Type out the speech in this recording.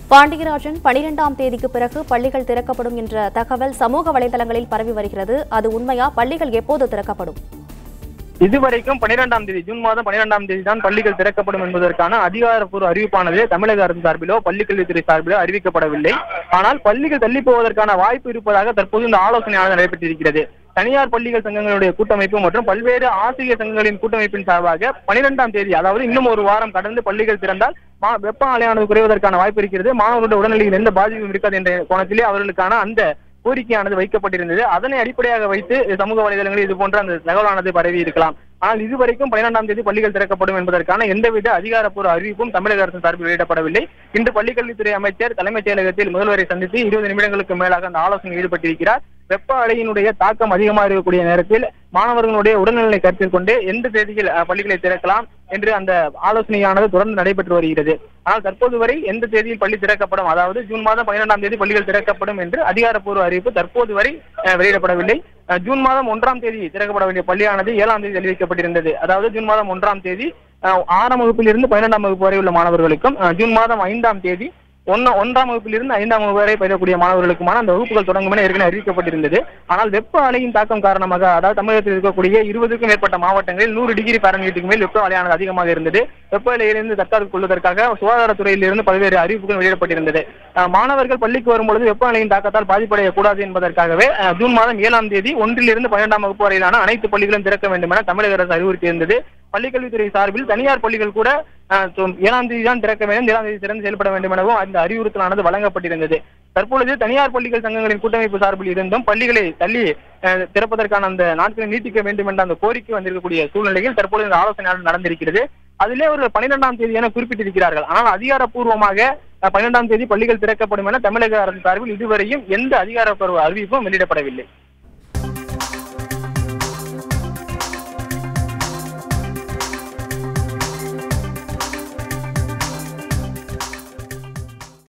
பாண்டியராஜன் பனிரெண்டாம் தேதிக்கு பிறகு பள்ளிகள் திறக்கப்படும் என்ற தகவல் சமூக வலைதளங்களில் பரவி வருகிறது அது உண்மையா பள்ளிகள் எப்போது திறக்கப்படும் இதுவரைக்கும் பன்னிரெண்டாம் தேதி ஜூன் மாதம் பன்னிரெண்டாம் தேதி தான் பள்ளிகள் திறக்கப்படும் என்பதற்கான அதிகாரப்பூர்வ அறிவிப்பானது தமிழக அரசு சார்பிலோ பள்ளிக்கல்வித்துறை சார்பிலோ அறிவிக்கப்படவில்லை ஆனால் பள்ளிகள் தள்ளி போவதற்கான வாய்ப்பு இருப்பதாக தற்போது இந்த ஆலோசனையானது நடைபெற்றிருக்கிறது தனியார் பள்ளிகள் சங்கங்களுடைய கூட்டமைப்பு மற்றும் பல்வேறு ஆசிரியர் சங்கங்களின் கூட்டமைப்பின் சார்பாக பனிரெண்டாம் தேதி அதாவது இன்னும் ஒரு வாரம் கடந்து பள்ளிகள் திறந்தால் மா- வெப்ப அலையானது குறைவதற்கான வாய்ப்பு இருக்கிறது மாணவர்களுடைய உடல்நிலையில் எந்த பாதிப்பும் இருக்காது என்ற கோணத்திலே அவர்களுக்கான அந்த கோரிக்கையானது வைக்கப்பட்டிருந்தது அதனை அடிப்படையாக வைத்து சமூக வலைதளங்களில் இது போன்ற அந்த தகவலானது பரவி இருக்கலாம் ஆனால் இதுவரைக்கும் பன்னிரெண்டாம் தேதி பள்ளிகள் திறக்கப்படும் என்பதற்கான எந்தவித அதிகாரப்பூர்வ அறிவிப்பும் தமிழக அரசு சார்பில் வெளியிடப்படவில்லை இன்று பள்ளிக்கல்வித்துறை அமைச்சர் தலைமைச் செயலகத்தில் முதல்வரை சந்தித்து இருபது நிமிடங்களுக்கு மேலாக அந்த ஆலோசனையில் ஈடுபட்டிருக்கிறார் வெப்ப அலையினுடைய தாக்கம் அதிகமாக இருக்கக்கூடிய நேரத்தில் மாணவர்களுடைய உடல்நிலை கருத்தில் கொண்டு எந்த தேதியில் அஹ், பள்ளிகளை திறக்கலாம் என்று அந்த ஆலோசனையானது தொடர்ந்து நடைபெற்று வருகிறது ஆனால் தற்போது வரை எந்த தேதியில் பள்ளி திறக்கப்படும் அதாவது ஜூன் மாதம் பன்னிரெண்டாம் தேதி பள்ளிகள் திறக்கப்படும் என்று அதிகாரப்பூர்வ அறிவிப்பு தற்போது வரை அஹ், வெளியிடப்படவில்லை அஹ், ஜூன் மாதம் ஒன்றாம் தேதி திறக்கப்பட வேண்டிய பள்ளியானது ஏழாம் தேதி அறிவிக்கப்பட்டிருந்தது அதாவது ஜூன் மாதம் ஒன்றாம் தேதி அஹ், ஆறாம் வகுப்பிலிருந்து பன்னிரெண்டாம் வகுப்பு வரை உள்ள மாணவர்களுக்கும் அஹ், ஜூன் மாதம் ஐந்தாம் தேதி ஒன்னு ஒன்றாம் வகுப்பிலிருந்து ஐந்தாம் வகுப்பு வரை பயிலக்கூடிய மாணவர்களுக்குமான அந்த வகுப்புகள் தொடங்கும் என ஏற்கனவே அறிவிக்கப்பட்டிருந்தது ஆனால் வெப்ப அலையின் தாக்கம் காரணமாக அதாவது தமிழகத்தில் இருக்கக்கூடிய இருபதுக்கும் மேற்பட்ட மாவட்டங்களில் நூறு டிகிரி பாரன்ஹீட்டுக்கு மேல் வெப்ப அலையானது அதிகமாக இருந்தது வெப்ப அலையிலிருந்து தற்காத்துக் கொள்வதற்காக சுகாதாரத்துறையிலிருந்து பல்வேறு அறிவிப்புகள் வெளியிடப்பட்டிருந்தது அஹ், மாணவர்கள் பள்ளிக்கு வரும்பொழுது வெப்ப அலையின் தாக்கத்தால் பாதிப்படையக்கூடாது என்பதற்காகவே அஹ், ஜூன் மாதம் ஏழாம் தேதி ஒன்றிலிருந்து பன்னிரெண்டாம் வகுப்பு வரையிலான அனைத்து பள்ளிகளும் திறக்க வேண்டும் என தமிழக அரசு அறிவுறுத்தியிருந்தது பள்ளிக்கல்வித்துறை சார்பில் தனியார் பள்ளிகள் கூட அஹ், சொ- ஏழாம் தேதி தான் திறக்க வேண்டும் ஏழாம் தேதி திறந்து செயல்பட வேண்டும் எனவும் அந்த அறிவுறுத்தலானது வழங்கப்பட்டிருந்தது தற்பொழுது தனியார் பள்ளிகள் சங்கங்களின் கூட்டமைப்பு சார்பில் இருந்தும் பள்ளிகளை தள்ளி அஹ், திறப்பதற்கான அந்த நாட்களை நீட்டிக்க வேண்டும் என்ற அந்த கோரிக்கை வந்திருக்கக்கூடிய சூழ்நிலையில் தற்பொழுது இந்த ஆலோசனை நடந்திருக்கிறது அதிலே ஒரு பன்னிரெண்டாம் தேதி என குறிப்பிட்டிருக்கிறார்கள் ஆனால் அதிகாரப்பூர்வமாக அஹ், பன்னிரெண்டாம் தேதி பள்ளிகள் திறக்கப்படும் என தமிழக அரசு சார்பில் இதுவரையும் எந்த அதிகாரப்பூர்வ அறிவிப்பும் வெளியிடப்படவில்லை